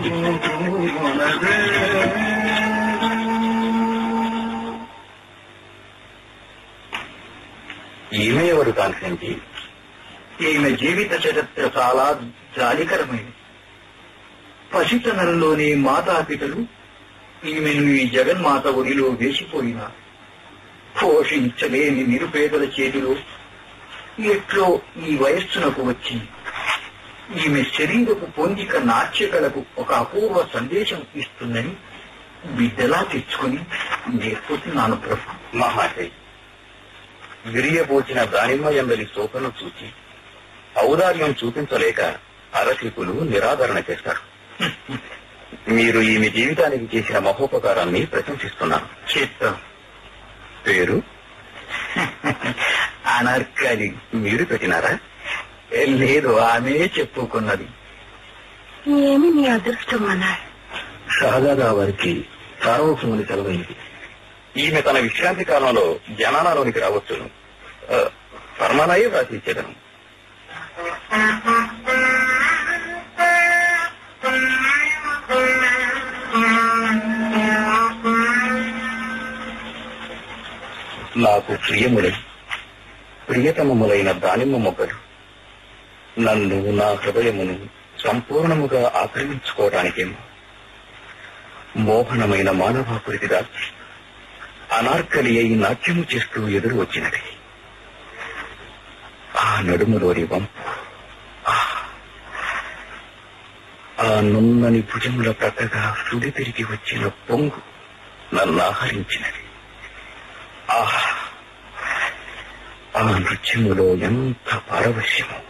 ఈమె ఎవరు కాన్సెంటి ఈమె జీవిత చరిత్ర చాలా జాలికరమైనది పసితనంలోని మాతాపితలు ఈమెను ఈ జగన్మాత ఒడిలో వేసిపోయినారు పోషించలేని నిరుపేదల చేతిలో ఎట్లో ఈ వయస్సునకు వచ్చి ఈమె శరీరపు పొందిక నాట్యకలకు ఒక అపూర్వ సందేశం ఇస్తుందని బిడ్డలా తెచ్చుకుని నేర్పుతున్నాను ప్రభు మహాశయ్ విరియబోచిన దానిమ్మ ఎందరి శోకను చూచి ఔదార్యం చూపించలేక అరసికులు నిరాదరణ చేస్తారు మీరు ఈమె జీవితానికి చేసిన మహోపకారాన్ని ప్రశంసిస్తున్నాను చిత్తం పేరు అనర్కలి మీరు పెట్టినారా లేదు ఆమె చెప్పుకున్నది ఏమి నీ అదృష్టం అన్నారు షహజాదా వారికి సార్వభౌముని సెలవైంది ఈమె తన విశ్రాంతి కాలంలో జనానాలోనికి రావచ్చును ఆ, ఫర్మానాయే వ్రాసి ఇచ్చేదను నాకు ప్రియములై ప్రియతమములైన దానిమ్మ మొగ్గలు నన్ను నా హృదయమును సంపూర్ణముగా ఆక్రమించుకోవటానికేమో మోహనమైన మానవాకృతి దాల్చి అనార్కలి అయి నాట్యము చేస్తూ ఎదురు వచ్చినది ఆ నడుములోని వంపు ఆ, ఆ నున్నని భుజముల ప్రక్కగా సుడి తిరిగి వచ్చిన పొంగు నన్ను ఆహరించినది ఆహా ఆ నృత్యములో ఎంత పారవశ్యము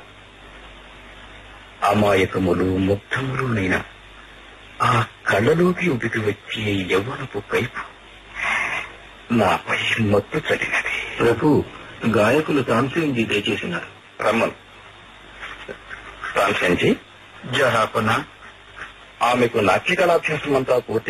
అమాయకములు ముగ్ధములునైన ఆ కళ్ళలోకి ఉడికి వచ్చే యవ్వనపు కైపు నాపై మత్తు చదివినది ప్రభు గాయకులు తాన్సేంజీ దయచేసినారు రమ్మను రామశంజీ జహాపన ఆమెకు నాట్య కళాభ్యాసం అంతా పూర్తి